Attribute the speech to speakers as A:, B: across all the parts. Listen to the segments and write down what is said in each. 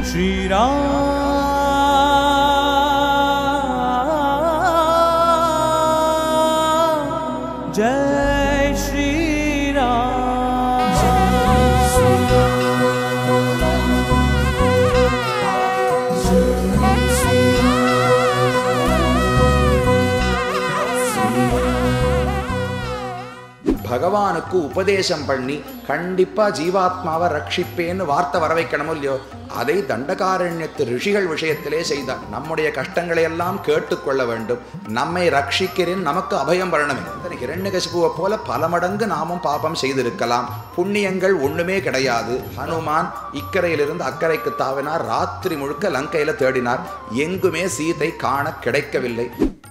A: श्रीराम जय श्रीराम
B: பகவானுக்கு உபதேசம் பண்ணி கண்டிப்பா ஜீவாத்மாவை ரட்சிப்பேன்னு வார்த்தை வர வைக்கணுமோ இல்லையோ அதை தண்டகாரண்யத்து ரிஷிகள் விஷயத்திலே செய்தார் நம்முடைய கஷ்டங்களை எல்லாம் கேட்டுக்கொள்ள வேண்டும் நம்மை ரட்சிக்கிறேன் நமக்கு அபயம் வரணுமே இரண்யகசிபுவை போல பல மடங்கு நாமும் பாபம் செய்திருக்கலாம் புண்ணியங்கள் ஒண்ணுமே கிடையாது ஹனுமான் இக்கரையிலிருந்து அக்கறைக்கு தாவினார் ராத்திரி முழுக்க லங்கையில தேடினார் எங்குமே சீதை காண கிடைக்கவில்லை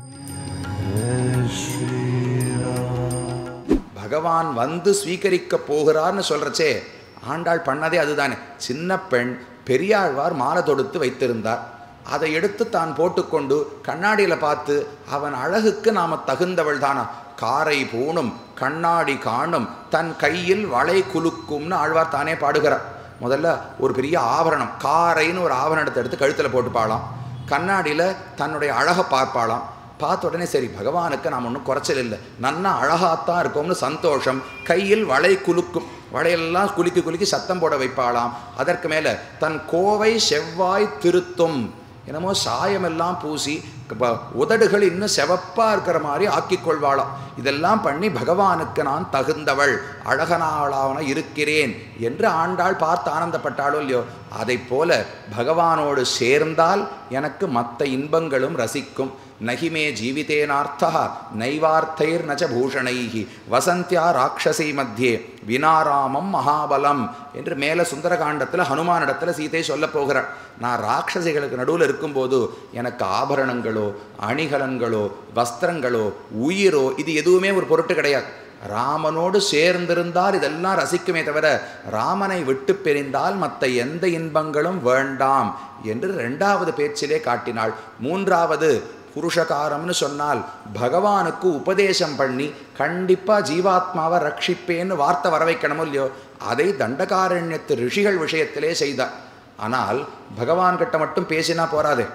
B: பகவான் வந்து ஸ்வீகரிக்க போகிறார்னு சொல்றச்சே ஆண்டாள் பண்ணதே அதுதானே சின்ன பெண் பெரியாழ்வார் மாலை தொடுத்து வைத்திருந்தார் அதை எடுத்து தான் போட்டுக்கொண்டு கண்ணாடியில் பார்த்து அவன் அழகுக்கு நாம தகுந்தவள் தானா காரை பூணும் கண்ணாடி காணும் தன் கையில் வளை குலுக்கும்னு ஆழ்வார் தானே பாடுகிறார் முதல்ல ஒரு பெரிய ஆபரணம் காரைன்னு ஒரு ஆபரணத்தை எடுத்து கழுத்தில் போட்டுப்பாளாம் கண்ணாடியில் தன்னுடைய அழகை பார்ப்பாளாம் பார்த்த உடனே சரி பகவானுக்கு நாம் ஒன்றும் குறைச்சல் இல்லை நன்னா அழகாத்தான் இருக்கோம்னு சந்தோஷம் கையில் வளை குலுக்கும் வளையெல்லாம் குலுக்கி குலுக்கி சத்தம் போட வைப்பாளாம் அதற்கு மேலே தன் கோவை செவ்வாய் திருத்தும் என்னமோ சாயமெல்லாம் பூசி ப- உதடுகள் இன்னும் செவப்பா இருக்கிற மாதிரி ஆக்கிக் கொள்வாளாம் இதெல்லாம் பண்ணி பகவானுக்கு நான் தகுந்தவள் அழகனாளாவன இருக்கிறேன் என்று ஆண்டாள் பார்த்து ஆனந்தப்பட்டாளோ இல்லையோ அதைப் போல பகவானோடு சேர்ந்தால் எனக்கு மற்ற இன்பங்களும் ரசிக்கும் நகிமே ஜீவிதேனார்த்தா நைவார்த்தைர் நச்ச பூஷணைஹி வசந்தியா ராட்சசி மத்தியே வினாராமம் மகாபலம் என்று மேலே சுந்தரகாண்டத்தில் ஹனுமானிடத்தில் சீதை சொல்ல போகிறார் நான் ராட்சசிகளுக்கு நடுவில் இருக்கும்போது எனக்கு ஆபரணங்களோ அணிகலன்களோ வஸ்திரங்களோ உயிரோ இது எதுவுமே ஒரு பொருட்டு கிடையாது ராமனோடு சேர்ந்திருந்தால் இதெல்லாம் ரசிக்குமே தவிர ராமனை விட்டு பிரிந்தால் மற்ற எந்த இன்பங்களும் வேண்டாம் என்று ரெண்டாவது பேச்சிலே காட்டினாள் மூன்றாவது புருஷகாரம்னு சொன்னால் பகவானுக்கு உபதேசம் பண்ணி கண்டிப்பா ஜீவாத்மாவை ரட்சிப்பேன்னு வார்த்தை வர வைக்கணுமோ இல்லையோ அதை தண்டகாரண்யத்து ரிஷிகள் விஷயத்திலே செய்தார் ஆனால் பகவான் கிட்ட மட்டும் பேசினா போராதே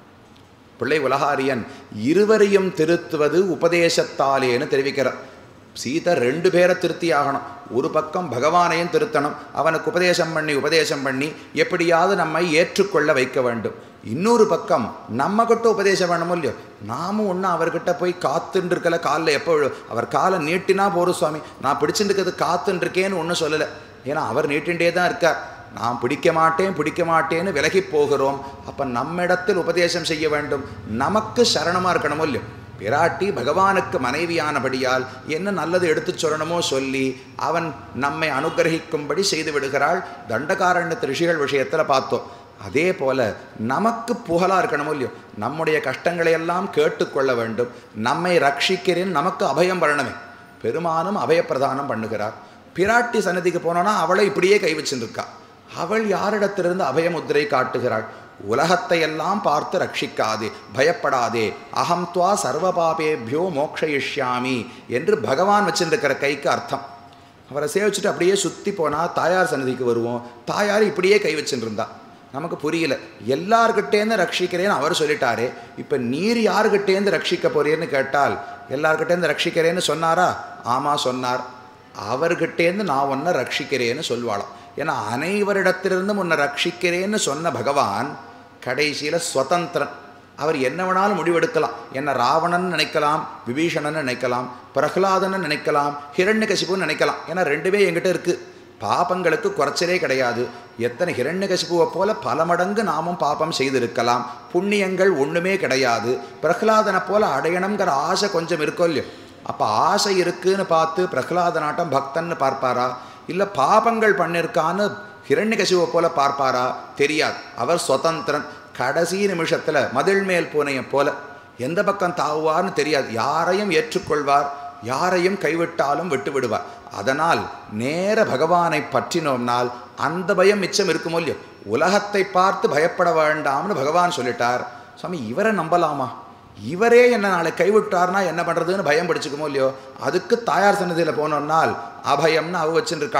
B: பிள்ளை உலகாரியன் இருவரையும் திருத்துவது உபதேசத்தாலேன்னு தெரிவிக்கிறார் சீதை ரெண்டு பேரை திருத்தி ஆகணும் ஒரு பக்கம் பகவானையும் திருத்தணும் அவனுக்கு உபதேசம் பண்ணி உபதேசம் பண்ணி எப்படியாவது நம்மை ஏற்றுக்கொள்ள வைக்க வேண்டும் இன்னொரு பக்கம் நம்ம கிட்ட உபதேசம் வேணுமோ இல்லையோ நாமும் ஒன்றும் அவர்கிட்ட போய் காத்துன்னு இருக்கல காலில் எப்போ விழு- அவர் காலை நீட்டினா போரும் சுவாமி நான் பிடிச்சிட்டு இருக்கிறது காத்துன்னு இருக்கேன்னு ஒன்றும் சொல்லலை ஏன்னா அவர் நீட்டின்றே தான் இருக்கார் நான் பிடிக்க மாட்டேன் பிடிக்க மாட்டேன்னு விலகி போகிறோம் அப்போ நம்மிடத்தில் உபதேசம் செய்ய வேண்டும் நமக்கு சரணமாக இருக்கணுமோ இல்லையோ பிராட்டி பகவானுக்கு மனைவியானபடியால் என்ன நல்லது எடுத்துச் சொல்லணுமோ சொல்லி அவன் நம்மை அனுகிரகிக்கும்படி செய்து விடுகிறாள் தண்டகாரண்யத்து ரிஷிகள் விஷயத்தில் பார்த்தோம் அதே போல நமக்கு புகழா இருக்கணுமோ இல்லையோ நம்முடைய கஷ்டங்களை எல்லாம் கேட்டுக்கொள்ள வேண்டும் நம்மை ரட்சிக்கிறேன் நமக்கு அபயம் வரணுமே பெருமானும் அபயப்பிரதானம் பண்ணுகிறார் பிராட்டி சன்னதிக்கு போனோன்னா அவளை இப்படியே கை வச்சுருக்கா அவள் யாரிடத்திலிருந்து அபயமுத்திரை காட்டுகிறாள் உலகத்தை எல்லாம் பார்த்து ரட்சிக்காதே பயப்படாதே அகம் துவா சர்வபாபேபியோ மோக்ஷயிஷ்யாமி என்று பகவான் வச்சிருக்கிற கைக்கு அர்த்தம் அவரை சேவிச்சுட்டு அப்படியே சுற்றி போனால் தாயார் சன்னதிக்கு வருவோம் தாயார் இப்படியே கை வச்சுட்டு இருந்தா நமக்கு புரியல எல்லார்கிட்டேருந்து ரட்சிக்கிறேன்னு அவர் சொல்லிட்டாரே இப்போ நீர் யார்கிட்டேருந்து ரட்சிக்க போறீர்னு கேட்டால் எல்லார்கிட்டேருந்து ரட்சிக்கிறேன்னு சொன்னாரா ஆமாம் சொன்னார் அவர்கிட்டேருந்து நான் உன்னை ரட்சிக்கிறேன்னு சொல்வாளாம் ஏன்னா அனைவரிடத்திலிருந்தும் உன்னை ரட்சிக்கிறேன்னு சொன்ன பகவான் கடைசியில் சுதந்திரன் அவர் என்ன வேணாலும் முடிவெடுக்கலாம் என்ன ராவணன் நினைக்கலாம் விபீஷணன் நினைக்கலாம் பிரகலாதன் நினைக்கலாம் ஹிரண்யகசிபுன்னு நினைக்கலாம் ஏன்னா ரெண்டுமே என்கிட்ட இருக்கு பாபங்களுக்கு குறைச்சலே கிடையாது எத்தனை ஹிரண்யகசிபுவை போல பல மடங்கு நாமும் பாபம் செய்திருக்கலாம் புண்ணியங்கள் ஒன்றுமே கிடையாது பிரகலாதனை போல அடையணுங்கிற ஆசை கொஞ்சம் இருக்கோ இல்லையோ அப்போ ஆசை இருக்குன்னு பார்த்து பிரகலாதனாட்டம் பக்தன்னு பார்ப்பாரா இல்லை பாபங்கள் பண்ணிருக்கான்னு ஹிரண்யகசிவை போல பார்ப்பாரா தெரியாது அவர் சுதந்திரன் கடைசி நிமிஷத்தில் மதில் மேல் பூனையை போல எந்த பக்கம் தாவுவார்னு தெரியாது யாரையும் ஏற்றுக்கொள்வார் யாரையும் கைவிட்டாலும் விட்டு விடுவார் அதனால் நேர பகவானை பற்றினோம்னால் அந்த பயம் மிச்சம் இருக்குமோ இல்லையோ உலகத்தை பார்த்து பயப்பட வேண்டாம்னு பகவான் சொல்லிட்டார் சுவாமி இவரை நம்பலாமா இவரே என்ன நாளை கைவிட்டார்னா என்ன பண்ணுறதுன்னு பயம் பிடிச்சிக்குமோ இல்லையோ அதுக்கு தாயார் சன்னதியில் போனோம்னால் அபயம்னு அவ வச்சுட்டு இருக்காளாம்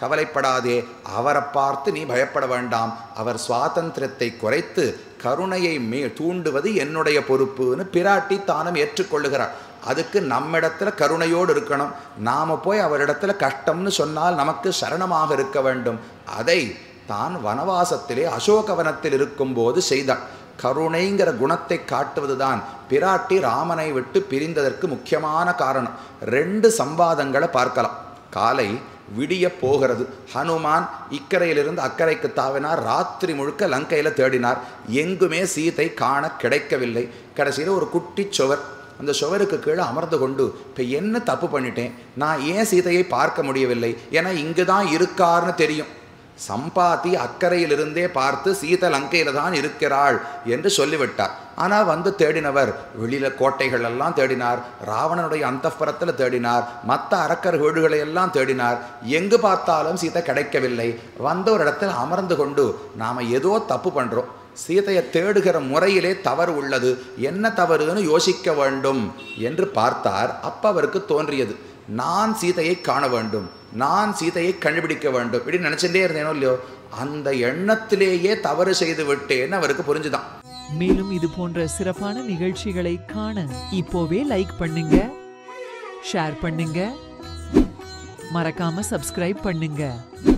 B: கவலைப்படாதே அவரை பார்த்து நீ பயப்பட வேண்டாம் அவர் சுவாதந்திரத்தை குறைத்து கருணையை மே தூண்டுவது என்னுடைய பொறுப்புன்னு பிராட்டி தானும் ஏற்றுக்கொள்ளுகிறார் அதுக்கு நம்மிடத்துல கருணையோடு இருக்கணும் நாம போய் அவரிடத்துல கஷ்டம்னு சொன்னால் நமக்கு சரணமாக இருக்க வேண்டும் அதை தான் வனவாசத்திலே அசோகவனத்தில் இருக்கும்போது செய்தாள் கருணைங்கிற குணத்தை காட்டுவதுதான் பிராட்டி ராமனை விட்டு பிரிந்ததற்கு முக்கியமான காரணம் ரெண்டு சம்பாதங்களை பார்க்கலாம் காலை விடிய போகிறது ஹனுமான் இக்கரையிலிருந்து அக்கறைக்கு தாவினார் ராத்திரி முழுக்க லங்கையில் தேடினார் எங்குமே சீதை காண கிடைக்கவில்லை கடைசியில் ஒரு குட்டி சுவர் அந்த சுவருக்கு கீழே அமர்ந்து கொண்டு இப்போ என்ன தப்பு பண்ணிட்டேன் நான் ஏன் சீதையை பார்க்க முடியவில்லை ஏன்னா இங்கு தான் இருக்கார்னு தெரியும் சம்பாதி அக்கறையிலிருந்தே பார்த்து சீத லங்கையில் தான் இருக்கிறாள் என்று சொல்லிவிட்டார் ஆனால் வந்து தேடினவர் வெளியில கோட்டைகள் எல்லாம் தேடினார் ராவணனுடைய அந்தப்புறத்தில் தேடினார் மற்ற அரக்கர் வீடுகளை எல்லாம் தேடினார் எங்கு பார்த்தாலும் சீதை கிடைக்கவில்லை வந்த ஒரு இடத்துல அமர்ந்து கொண்டு நாம் ஏதோ தப்பு பண்ணுறோம் சீதையை தேடுகிற முறையிலே தவறு உள்ளது என்ன தவறுன்னு யோசிக்க வேண்டும் என்று பார்த்தார் அப்ப அவருக்கு தோன்றியது நான் சீதையை காண வேண்டும் நான் சீதையை கண்டுபிடிக்க வேண்டும் இப்படி நினைச்சுட்டே இருந்தேனோ இல்லையோ அந்த எண்ணத்திலேயே தவறு செய்து விட்டேன்னு அவருக்கு புரிஞ்சுதான்
A: மேலும் இது போன்ற சிறப்பான நிகழ்ச்சிகளை காண இப்போவே லைக் பண்ணுங்க ஷேர் பண்ணுங்க மறக்காம சப்ஸ்கிரைப் பண்ணுங்க